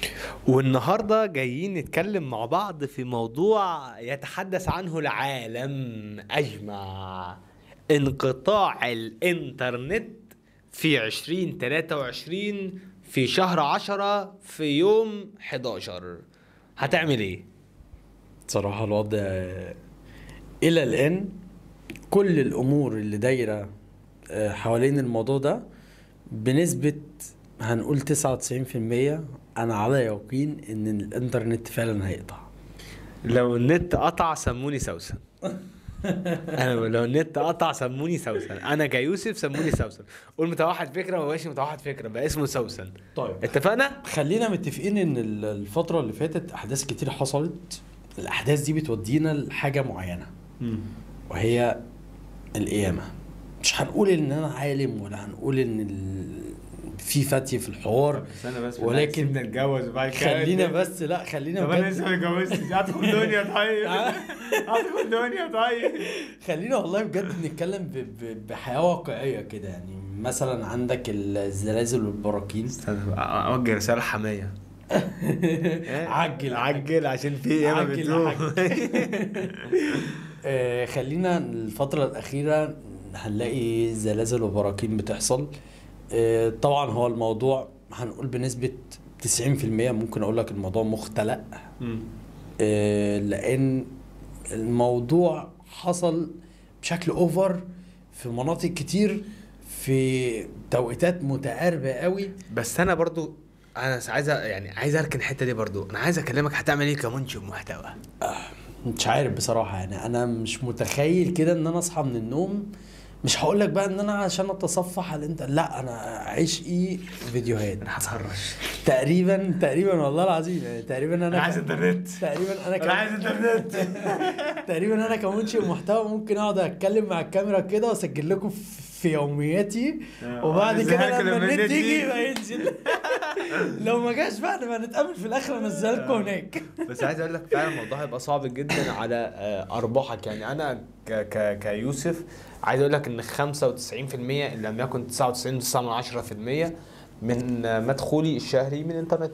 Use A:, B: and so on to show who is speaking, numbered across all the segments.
A: والنهارده جايين نتكلم مع بعض في موضوع يتحدث عنه العالم اجمع انقطاع الانترنت في 2023 في شهر 10 في يوم 11 هتعمل ايه؟
B: صراحة الوضع إلى الآن كل الأمور اللي دايرة آه، حوالين الموضوع ده بنسبة هنقول 99% أنا على يقين إن الإنترنت فعلا هيقطع
A: لو النت قطع سموني سوسن انا لو النت قطع سموني سوسن انا كيوسف سموني سوسن قول متوحد فكره ما بقاش متوحد فكره بقى اسمه سوسن
B: طيب
A: اتفقنا
B: خلينا متفقين إن ال- الفترة اللي فاتت أحداث كتير حصلت الأحداث دي بتودينا لحاجة معينة وهي القيامة مش هنقول ان انا عالم ولا هنقول ان ال... في فتي في الحوار
A: استنى بس
B: ولكن
A: نتجوز وبعد
B: خلينا بس لا خلينا
A: طب انا
B: بجد
A: لسه ما اتجوزتش ادخل دنيا طيب ادخل دنيا طيب
B: خلينا والله بجد نتكلم ب... ب... بحياة واقعية كده يعني مثلا عندك الزلازل والبراكين
A: استنى اوجه رساله حمايه
B: عجل
A: عجل عشان في قيامه
B: عجل،
A: بتروح
B: آه خلينا الفترة الأخيرة هنلاقي زلازل وبراكين بتحصل آه طبعا هو الموضوع هنقول بنسبة 90% ممكن أقول لك الموضوع مختلق آه لأن الموضوع حصل بشكل أوفر في مناطق كتير في توقيتات متقاربة قوي
A: بس انا برضو انا عايز أ- يعني عايز اركن الحته دي برضو انا عايز اكلمك هتعمل ايه كمنشئ محتوى
B: مش عارف بصراحة يعني أنا مش متخيل كده إن أنا أصحى من النوم مش هقول لك بقى إن أنا عشان أتصفح على الإنترنت لا أنا عشقي فيديوهات
A: انا هتهرش
B: تقريبا تقريبا والله العظيم يعني تقريبا أنا
A: انا عايز
B: ك-
A: انترنت
B: تقريبا أنا
A: انا عايز
B: ك...
A: انترنت
B: تقريبا أنا كمنشئ محتوى ممكن أقعد أتكلم مع الكاميرا كده وأسجل لكم في في يومياتي
A: آه،
B: وبعد
A: وأنا
B: كده
A: زهقت
B: لما
A: لما
B: النت
A: النت
B: يجي
A: يجي.
B: يبقى ينزل لو ما جاش بقى نبقى نتقابل في الآخر أنزلكم هناك
A: بس عايز اقول لك فعلا الموضوع هيبقى صعب جدا على آه، ارباحك يعني انا ك ك كيوسف عايز اقول لك ان 95% ان لم يكن 99.9% من آه، مدخولي الشهري من الانترنت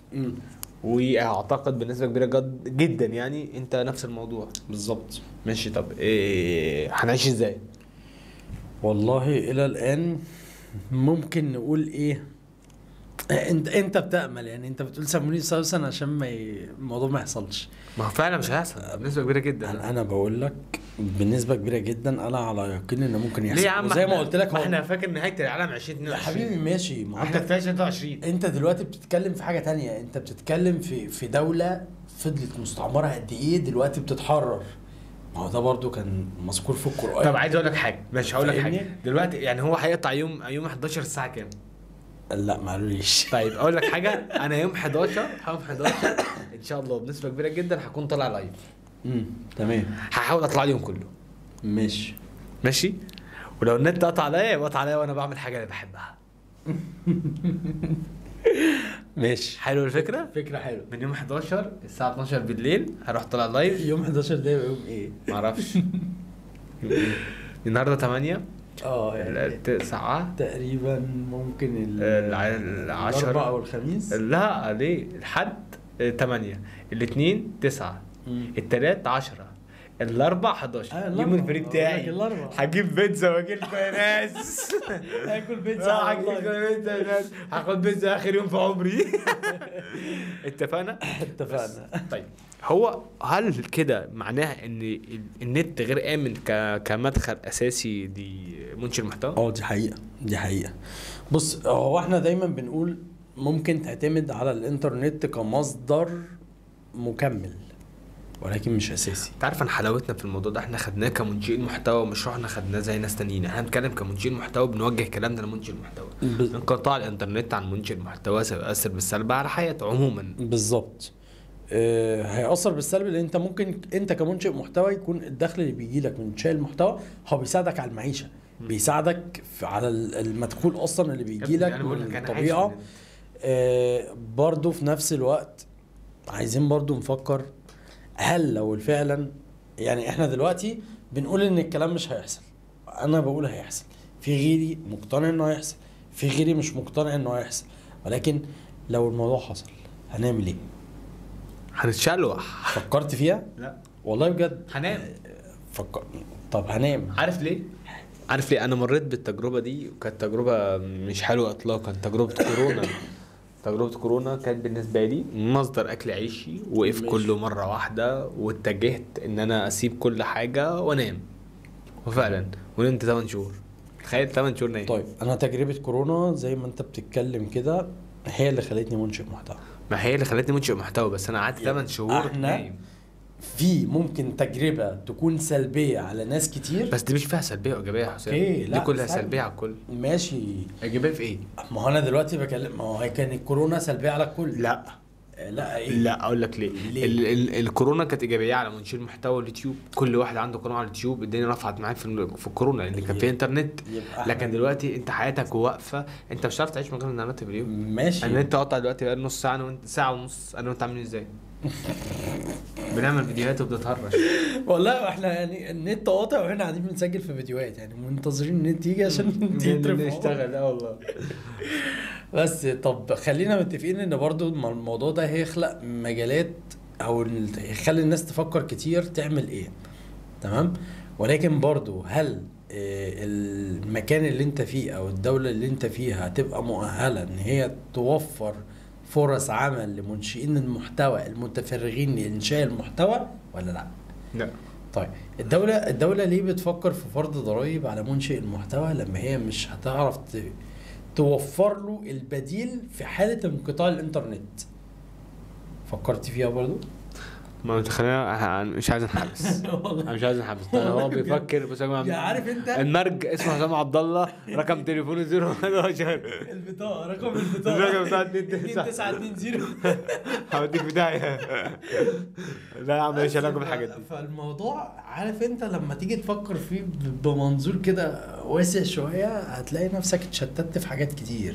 A: واعتقد بنسبه كبيره جد جدا يعني انت نفس الموضوع
B: بالظبط
A: ماشي طب إيه هنعيش ازاي؟
B: والله الى الان ممكن نقول ايه انت انت بتامل يعني انت بتقول سموني سوسن عشان ما ي... الموضوع ما يحصلش
A: ما هو فعلا مش هيحصل بنسبه كبيره جدا
B: انا انا بقول لك بنسبه كبيره جدا انا على يقين ان ممكن يحصل
A: ليه يا عم
B: زي ما
A: إحنا-
B: قلت لك
A: ما
B: هو-
A: احنا فاكر نهايه العالم
B: يا
A: 2022
B: حبيبي ماشي ما هو
A: احنا
B: انت
A: في 2023
B: انت دلوقتي بتتكلم في حاجه تانية انت بتتكلم في في دوله فضلت مستعمره قد ايه دلوقتي بتتحرر ما هو ده برضو كان مذكور في القران
A: طب عايز اقول لك حاجه ماشي هقول لك
B: فاهمني؟
A: حاجه دلوقتي يعني هو هيقطع يوم يوم 11 الساعه كام؟
B: لا ما قالوليش
A: طيب اقول لك حاجه انا يوم 11 يوم 11 ان شاء الله بنسبه كبيره جدا هكون طالع لايف
B: امم تمام
A: هحاول اطلع اليوم كله
B: ماشي
A: ماشي ولو النت قطع عليا يبقى قطع عليا وانا بعمل حاجه اللي بحبها
B: ماشي
A: حلو الفكره
B: فكره حلوه
A: من يوم 11 الساعه 12 بالليل هروح طالع لايف
B: يوم 11 ده يبقى يوم ايه؟
A: معرفش النهارده 8
B: اه يعني
A: 9
B: تقريبا ممكن ال
A: العشرة
B: الاربعاء او الخميس
A: لا ليه الحد 8 الاثنين 9
B: مم.
A: التلات 10 الاربع 11
B: آه،
A: يوم
B: الأربع.
A: الفري
B: بقول
A: بتاعي
B: لك الأربع.
A: هجيب بيتزا واجي لكم يا ناس
B: هاكل بيتزا
A: آه،
B: على
A: هجيب لكم
B: الله.
A: بيتزا يا ناس هاخد بيتزا اخر يوم في عمري اتفقنا
B: اتفقنا
A: طيب هو هل كده معناها ان ال- النت غير امن ك... كمدخل اساسي لمنشئ المحتوى؟
B: اه دي حقيقة دي حقيقة بص هو احنا دايما بنقول ممكن تعتمد على الانترنت كمصدر مكمل ولكن مش اساسي
A: انت عارف ان حلاوتنا في الموضوع ده احنا خدناه كمنشئين محتوى مش رحنا خدناه زي ناس تانيين احنا بنتكلم كمنشئين محتوى بنوجه كلامنا لمنشئ المحتوى
B: ب-
A: انقطاع الانترنت عن منشئ المحتوى سيؤثر بالسلب على حياته عموما
B: بالظبط آه، هيأثر بالسلب لان انت ممكن انت كمنشئ محتوى يكون الدخل اللي بيجي لك من انشاء المحتوى هو بيساعدك على المعيشه بيساعدك في على ال- المدخول اصلا اللي بيجي لك
A: أنا بقول
B: من
A: لك أنا عايش
B: الطبيعه
A: من-
B: آه، برضو في نفس الوقت عايزين برضو نفكر هل لو فعلا يعني احنا دلوقتي بنقول ان الكلام مش هيحصل انا بقول هيحصل في غيري مقتنع انه هيحصل في غيري مش مقتنع انه هيحصل ولكن لو الموضوع حصل هنعمل ايه
A: هنتشلوح
B: فكرت فيها
A: لا
B: والله بجد
A: هنام
B: فكر طب هنام
A: عارف ليه؟ عارف ليه؟ انا مريت بالتجربه دي وكانت تجربه مش حلوه اطلاقا تجربه كورونا تجربه كورونا كانت بالنسبه لي مصدر اكل عيشي وقف
B: ماشي.
A: كله مره واحده واتجهت ان انا اسيب كل حاجه وانام وفعلا ونمت 8 شهور تخيل 8 شهور نايم
B: طيب انا تجربه كورونا زي ما انت بتتكلم كده هي اللي خلتني منشئ محتوى
A: ما هي اللي خلتني منشئ محتوى بس انا قعدت 8 شهور
B: احنا
A: نايم
B: في ممكن تجربه تكون سلبيه على ناس كتير
A: بس دي مش فيها سلبيه وايجابيه يا حسام
B: اوكي،
A: دي
B: لا،
A: كلها
B: سلبي.
A: سلبيه على الكل
B: ماشي
A: ايجابيه في ايه؟
B: ما هو انا دلوقتي بكلم ما هو هي كان الكورونا سلبيه على الكل
A: لا
B: آه، لا ايه
A: لا اقول لك ليه,
B: ليه؟
A: ال ال الكورونا كانت ايجابيه على منشئ المحتوى اليوتيوب كل واحد عنده قناه على اليوتيوب الدنيا رفعت معاه في, ال- في الكورونا لان كان في انترنت
B: يبقى
A: لكن
B: إحنا-
A: دلوقتي انت حياتك واقفه انت مش هتعرف تعيش من غير النت في اليوم
B: ماشي
A: ان انت قاطع دلوقتي بقى نص ساعه انا وانت ساعه ونص انا وانت عاملين ازاي بنعمل فيديوهات وبنتهرش
B: والله احنا يعني النت قاطع واحنا قاعدين بنسجل في فيديوهات يعني منتظرين النت يجي عشان تترفع
A: نشتغل اه والله
B: بس طب خلينا متفقين ان برضو الم- الموضوع ده هيخلق مجالات او ال- يخلي الناس تفكر كتير تعمل ايه تمام ولكن برضو هل آه، المكان اللي انت فيه او الدولة اللي انت فيها هتبقى مؤهلة ان هي توفر فرص عمل لمنشئين المحتوى المتفرغين لانشاء المحتوى ولا لا؟
A: لا
B: طيب الدولة الدولة ليه بتفكر في فرض ضرائب على منشئ المحتوى لما هي مش هتعرف ت- توفر له البديل في حالة انقطاع الإنترنت؟ فكرت فيها برضو؟
A: ما انت خلينا أنا مش عايز نحبس انا مش عايز نحبس هو بيفكر بس يا
B: يا
A: جماعه
B: عارف انت
A: المرج اسمه حسام عبد الله رقم تليفونه 011
B: البطاقة رقم البطاقة
A: الرقم بتاع 29.
B: 2920
A: هوديك في داهيه لا يا عم ماليش علاقه بالحاجات دي
B: فالموضوع عارف انت لما تيجي تفكر فيه ب- بمنظور كده واسع شوية هتلاقي نفسك اتشتت في حاجات كتير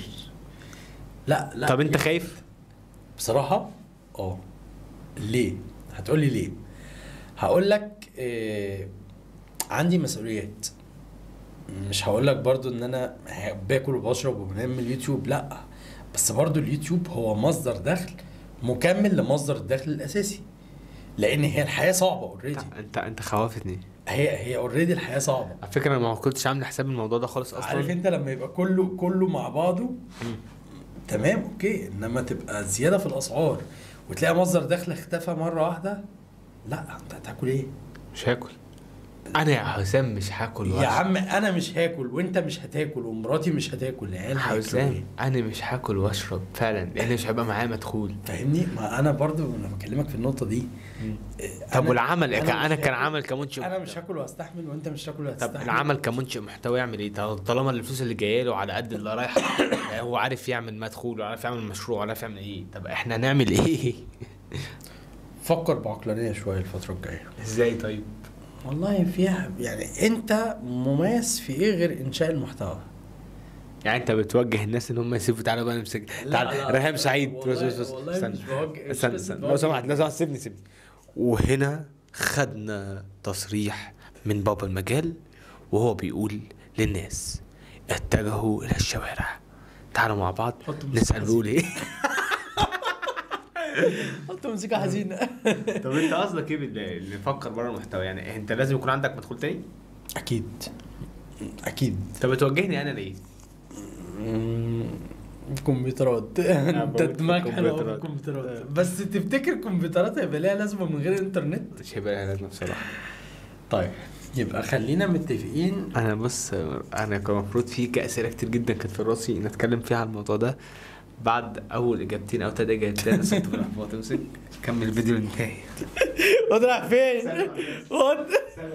B: لا لا
A: طب انت خايف؟
B: بصراحة اه ليه؟ هتقولي ليه؟ هقول لك إيه عندي مسؤوليات مش هقول لك برضو ان انا باكل وبشرب وبنام من اليوتيوب لا بس برضو اليوتيوب هو مصدر دخل مكمل لمصدر الدخل الاساسي لان هي الحياه صعبه اوريدي
A: انت انت انت خوفتني
B: هي هي اوريدي الحياه صعبه
A: على فكره انا ما كنتش عامل حساب الموضوع ده خالص اصلا
B: عارف انت لما يبقى كله كله مع بعضه تمام اوكي انما تبقى زياده في الاسعار وتلاقي مصدر دخل اختفى مره واحده لا انت هتاكل ايه
A: مش هاكل انا يا حسام مش هاكل
B: يا
A: ولا-
B: عم انا مش هاكل وانت مش هتاكل ومراتي مش هتاكل العيال هياكلوا
A: حسام
B: ايه
A: انا مش هاكل واشرب فعلا لان مش هيبقى معايا مدخول
B: فاهمني ما انا برضو انا بكلمك في النقطه دي إيه،
A: طب
B: أنا-
A: والعمل
B: أنا
A: كان
B: مش
A: انا كان
B: هاكل.
A: عمل كمنشئ
B: انا مش هاكل واستحمل وانت مش هتاكل
A: طب
B: وهتستحمل
A: العمل كمنشئ محتوى يعمل ايه طل- طالما الفلوس اللي جايه له على قد اللي رايحه يعني هو عارف يعمل مدخول وعارف يعمل مشروع وعارف يعمل ايه طب احنا نعمل ايه
B: فكر بعقلانيه شويه الفتره الجايه
A: ازاي طيب
B: والله فيها يعني انت مميز في ايه غير انشاء المحتوى
A: يعني انت بتوجه الناس ان هم يسيبوا تعالى بقى نمسك
B: لا،
A: تعال
B: لا،
A: ريهام سعيد
B: والله-
A: بس بس بس
B: والله
A: استنى
B: مش بوجه- مش
A: استنى
B: بس
A: استنى
B: بوجه.
A: لو سمحت لو سمحت سيبني سيبني وهنا خدنا تصريح من بابا المجال وهو بيقول للناس اتجهوا الى الشوارع تعالوا مع بعض
B: حط موسيقى
A: نسال بيقول ايه
B: حط موسيقى حزينه
A: طب انت قصدك ايه باللي اللي فكر بره المحتوى يعني انت لازم يكون عندك مدخول تاني
B: اكيد اكيد
A: طب بتوجهني انا ليه
B: مم، كمبيوترات انت
A: بموت في
B: دماغك حلوه قوي في
A: الكمبيوترات.
B: الكمبيوترات بس تفتكر كمبيوترات هيبقى ليها لازمه من غير انترنت
A: مش هيبقى لها لازمه بصراحه
B: طيب يبقى خلينا متفقين
A: انا بص انا كان المفروض في اسئله كتير جدا كانت في راسي نتكلم فيها عن الموضوع ده بعد اول اجابتين او ثلاث اجابتين صرت في الاحباط امسك كمل الفيديو للنهايه
B: واد رايح فين؟ واد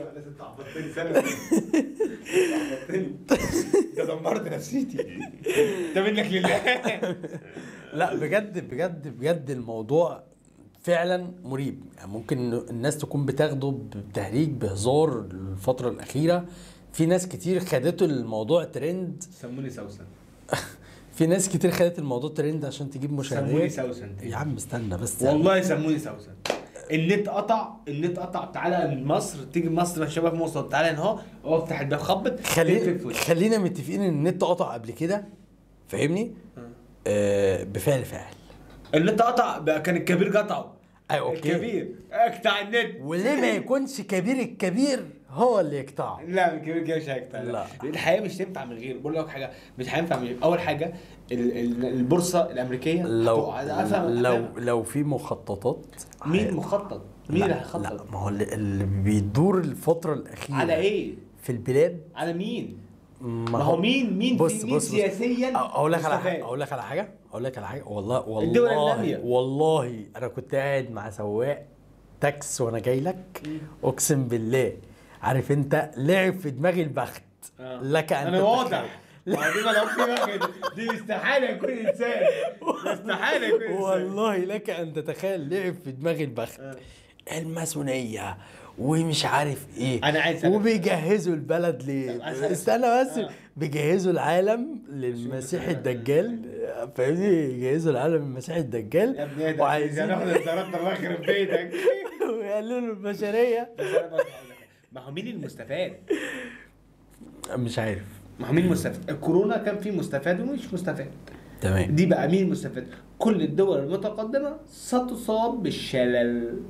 A: انت دمرت نفسيتي ده منك لله
B: لا بجد بجد بجد الموضوع فعلا مريب يعني ممكن الناس تكون بتاخده بتهريج بهزار الفترة الأخيرة في ناس كتير خدته الموضوع ترند
A: سموني سوسن
B: في ناس كتير خدت الموضوع ترند عشان تجيب
A: سموني
B: مشاهدات
A: سوسن
B: يا عم استنى بس
A: والله سموني سوسن النت قطع النت قطع تعالى من مصر تيجي مصر مش شباب مصر تعالى هنا اهو اهو افتح الباب خبط تقفل
B: خلينا
A: في وشك.
B: خلينا متفقين ان النت قطع قبل كده فاهمني؟ آه بفعل فاعل
A: النت قطع بقى كان الكبير قطعه
B: أيوة، أوكي.
A: الكبير اقطع النت
B: وليه ما يكونش كبير الكبير هو اللي يقطعه
A: لا الكبير كده مش هيقطع
B: لا.
A: الحياه مش تنفع من غير بقول لك حاجه مش هينفع من غير اول حاجه ال- ال- البورصه الامريكيه
B: لو
A: هتقع. أنا أفهم-
B: لو
A: أفهم.
B: لو في مخططات
A: مين مخطط مين اللي
B: لا,
A: هيخطط
B: لا ما هو اللي, اللي بيدور الفترة الأخيرة
A: على ايه
B: في البلاد
A: على مين
B: ما,
A: ما هو مين مين
B: بص
A: في مين
B: بص بص
A: سياسيا
B: اقول لك على
A: مستفاد؟
B: حاجه اقول لك على حاجه اقول لك على حاجه والله
A: الدول
B: والله
A: النامية.
B: والله انا كنت قاعد مع سواق تاكس وانا جاي لك اقسم بالله عارف انت لعب في دماغي البخت
A: آه.
B: لك ان
A: انا
B: تتخيل.
A: واضح ما دي ما لو في بقى دي استحاله يكون انسان استحاله يكون انسان
B: والله لك ان تتخيل لعب في دماغي البخت الماسونيه ومش عارف ايه
A: أنا عايز أسألك.
B: وبيجهزوا البلد ليه
A: طب عايز أسألك.
B: استنى بس
A: آه.
B: بيجهزوا العالم للمسيح الدجال فاهمني يجهزوا العالم للمسيح الدجال
A: يا ابني ايه ده
B: وعايزين
A: هناخد الزرار الله يخرب بيتك
B: ويقللوا البشريه
A: بس أنا برضه هقول لك، ما هو مين المستفاد؟
B: مش عارف
A: ما هو مين المستفاد؟ الكورونا كان فيه مستفاد ومش مستفاد
B: تمام
A: دي بقى مين المستفاد؟ كل الدول المتقدمة ستصاب بالشلل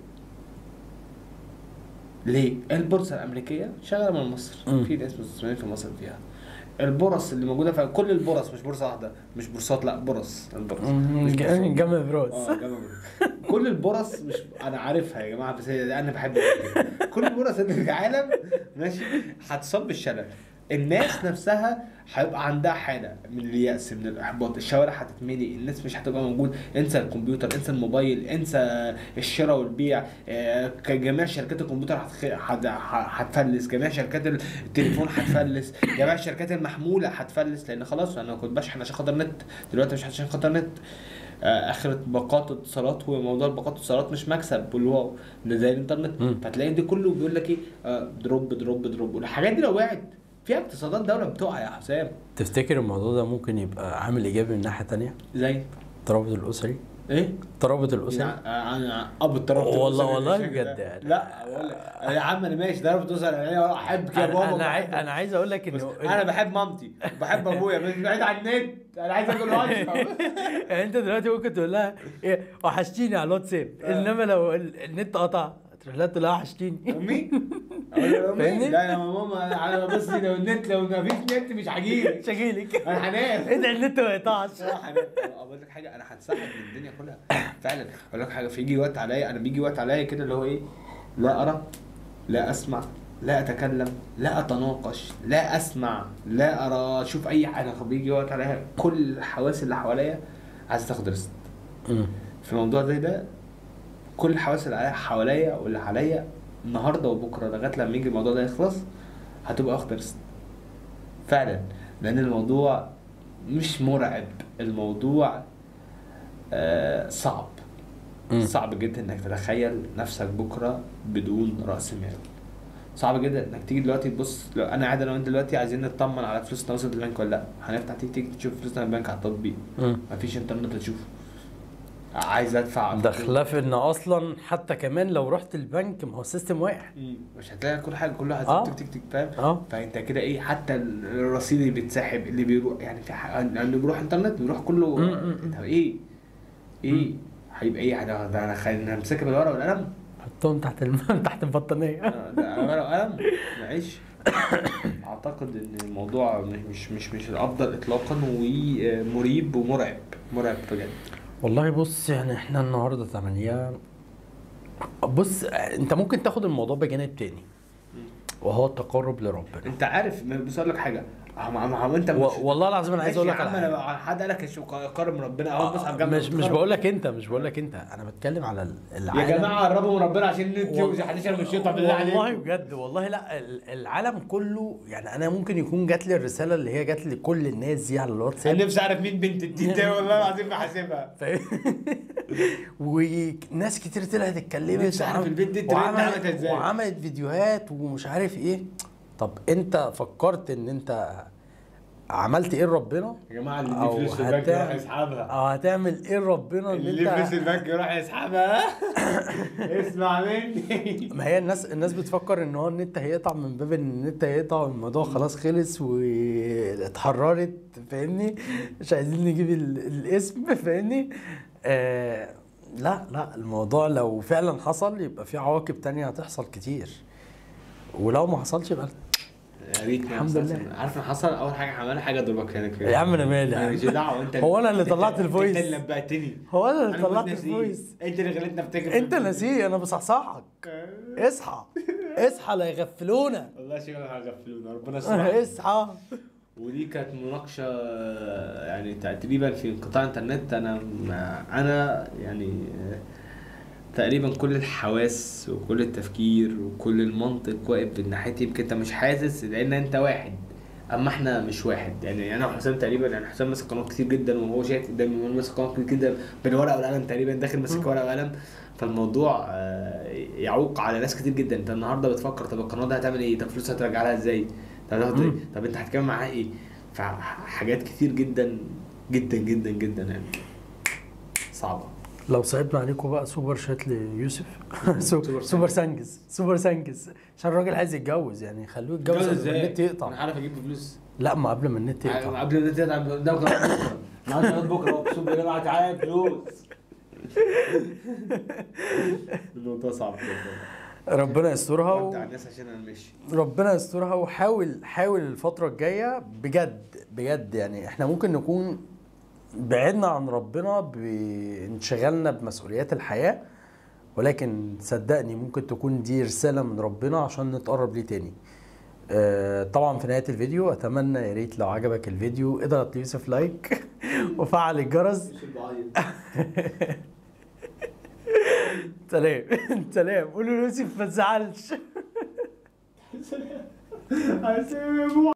A: ليه؟ البورصة الأمريكية شغالة من مصر
B: مم.
A: في ناس مستثمرين في مصر فيها البورص اللي موجودة في كل البورص مش بورصة واحدة مش بورصات لا بورص البورص مش بورصات.
B: جنب بروس
A: اه جمع بروس. كل البورص مش انا عارفها يا جماعه بس هي- انا بحب أقول كده. كل البورص اللي في العالم ماشي هتصاب بالشلل الناس نفسها هيبقى عندها حاله من اليأس من الاحباط الشوارع هتتملي الناس مش هتبقى موجود انسى الكمبيوتر انسى الموبايل انسى الشراء والبيع آه، جميع شركات الكمبيوتر هتخ- هت- هتفلس جميع شركات التليفون هتفلس جميع الشركات المحموله هتفلس لان خلاص انا كنت بشحن عشان خاطر نت دلوقتي مش عشان خاطر نت آه، اخرة باقات اتصالات وموضوع الباقات اتصالات مش مكسب والواو ده زي الانترنت
B: مم.
A: فتلاقي ده كله بيقول لك ايه آه، دروب دروب دروب والحاجات دي لو وقعت فيها اقتصادات دوله بتقع يا حسام
B: تفتكر الموضوع ده ممكن يبقى عامل ايجابي من ناحيه تانية
A: زي
B: الترابط الاسري
A: ايه؟
B: الترابط الاسري
A: يعني آه، انا ابو الترابط
B: والله-
A: الأسري
B: والله
A: بالشكل ده.
B: بجد يعني.
A: لا والله يا عم انا ماشي ضرب توصل انا احبك يا بابا
B: انا انا, عاي...
A: بحبك.
B: أنا عايز اقول لك
A: بس
B: انه
A: انا بحب مامتي بحب ابويا بس بعيد عن النت انا عايز اكل واشرب
B: يعني انت دلوقتي ممكن تقول لها ايه وحشتيني على الواتساب انما لو ال- النت قطع تروح لها تقول لها وحشتيني
A: امي اقول لها امي
B: فاهمني؟
A: لا يا ماما انا بص لو النت لو ما فيش نت مش هجيلك
B: مش هجيلك
A: انا هنام
B: ادعي النت ما يقطعش
A: صراحة انا اقول لك حاجه انا هتسحب من الدنيا كلها فعلا اقول لك حاجه في يجي وقت عليا انا بيجي وقت عليا كده اللي هو ايه لا ارى لا اسمع لا اتكلم لا اتناقش لا اسمع لا ارى اشوف اي حاجه بيجي وقت عليا كل الحواس اللي حواليا عايزه تاخد ريست في موضوع زي ده كل الحواس اللي عليا حواليا واللي عليا النهارده وبكره لغايه لما يجي الموضوع ده يخلص هتبقى واخد ريست فعلا لان الموضوع مش مرعب الموضوع آه صعب
B: مم.
A: صعب جدا انك تتخيل نفسك بكره بدون راس مال صعب جدا انك تيجي دلوقتي تبص لو انا قاعد انا وانت دلوقتي عايزين نطمن على فلوسنا وصلت البنك ولا لا هنفتح تيجي تيجي تشوف فلوسنا البنك على التطبيق مفيش انترنت تشوف عايز ادفع
B: ده خلاف ان اصلا حتى كمان لو رحت البنك ما هو السيستم واقع
A: مم. مش هتلاقي كل حاجه كلها
B: آه.
A: تك تك تك فاهم
B: اه
A: فانت كده ايه حتى الرصيد اللي بيتسحب اللي بيروح يعني في حاجه اللي بيروح انترنت بيروح كله
B: مم، مم، مم.
A: طب ايه ايه هيبقى ايه يعني ده انا خلينا نمسكها بالورقه والقلم
B: حطهم تحت الم... تحت البطانيه
A: آه، ده ورقه وقلم معيش اعتقد ان الموضوع مش مش مش الافضل اطلاقا ومريب ومرعب مرعب بجد
B: والله بص يعني احنا النهارده 8 بص انت ممكن تاخد الموضوع بجانب تاني وهو التقرب لربنا
A: انت عارف ما- بس اقول لك حاجه هو ما- ما هو انت مش
B: و- والله العظيم انا عايز اقول لك
A: ماشي
B: على
A: يا عم
B: حاجه
A: انا حد قال لك قرب من ربنا اهو بص على الجنب
B: مش مش بقول لك انت مش بقول لك انت انا بتكلم على ال- العالم
A: يا جماعه قربوا من ربنا عشان انت
B: وال-
A: مش هنشرب من الشيطان بالله
B: والله
A: عليك
B: بجد والله لا ال- العالم كله يعني انا ممكن يكون جات لي الرساله اللي هي جات لكل الناس دي على الواتساب
A: انا نفسي اعرف مين بنت التيت ده والله العظيم بحاسبها
B: فاهم؟ وناس كتير طلعت اتكلمت
A: نفسي أعرف
B: وعم-
A: البنت دي الترند
B: وعملت-
A: عملتها إزاي.
B: وعملت فيديوهات ومش عارف ايه طب انت فكرت ان انت عملت ايه لربنا
A: يا جماعه اللي
B: أو
A: ليه فلوس في البنك يروح
B: هتعمل-
A: يسحبها
B: او هتعمل ايه لربنا ان
A: اللي ليه فلوس في
B: انت
A: البنك يروح يسحبها اسمع مني
B: ما هي الناس الناس بتفكر ان هو النت هيقطع من باب ان النت هيقطع والموضوع خلاص خلص واتحررت فاهمني مش عايزين نجيب ال- الاسم فاهمني آه لا لا الموضوع لو فعلا حصل يبقى في عواقب تانية هتحصل كتير ولو ما حصلش يبقى
A: يا ريت ما
B: الحمد
A: يحصلش.
B: لله.
A: عارف ان حصل اول حاجه عملها حاجه ضربك هنا كده
B: يا عم أنا مالي يا عم.
A: ماليش دعوه انت
B: هو أنا اللي
A: أنت-
B: طلعت الفويس.
A: انت اللي نبهتني
B: هو انا
A: أنا
B: اللي طلعت
A: كنت ناسيه.
B: الفويس
A: انت اللي خليتني افتكر
B: انت ناسيه انا بصحصحك اصحى اصحى لا يغفلونا
A: والله شكلك هيغفلونا ربنا يستر
B: اصحى
A: ودي كانت مناقشه يعني تقريبا في انقطاع انترنت انا انا يعني تقريبا كل الحواس وكل التفكير وكل المنطق واقف من ناحيتي يمكن انت مش حاسس لان انت واحد اما احنا مش واحد يعني انا وحسام تقريبا يعني حسام ماسك قنوات كتير جدا وهو شايف قدامي وانا ماسك قنوات كتير جدا بالورقه والقلم تقريبا داخل ماسك ورقه وقلم فالموضوع آه، يعوق على ناس كتير جدا انت النهارده بتفكر طب القناه دي هتعمل ايه؟ طب فلوس هترجع لها ازاي؟ طب هتاخد ايه؟ طب انت هتكمل معاها ايه؟ فحاجات كتير جدا جدا جدا جدا يعني صعبه
B: لو صعبنا عليكم بقى سوبر شات ليوسف سو-
A: سوبر
B: سوبر سانجز سوبر سانجز عشان الراجل عايز يتجوز يعني خلوه يتجوز قبل ما النت
A: انا
B: يقطع
A: عارف اجيب فلوس
B: لا ما قبل ما النت يقطع
A: قبل النت يقطع قدامك لغاية بكره معاك لغاية بكره اقسم بالله معاك عايز فلوس الموضوع صعب جدا
B: ربنا يسترها و...
A: ودع الناس عشان انا ماشي
B: ربنا يسترها وحاول حاول الفترة الجاية بجد بجد يعني احنا ممكن نكون بعدنا عن ربنا بانشغالنا بمسؤوليات الحياة ولكن صدقني ممكن تكون دي رسالة من ربنا عشان نتقرب ليه تاني آه، طبعا في نهاية الفيديو اتمنى يا ريت لو عجبك الفيديو اضغط ليوسف لايك وفعل الجرس سلام سلام قولوا ليوسف ما تزعلش
A: عايز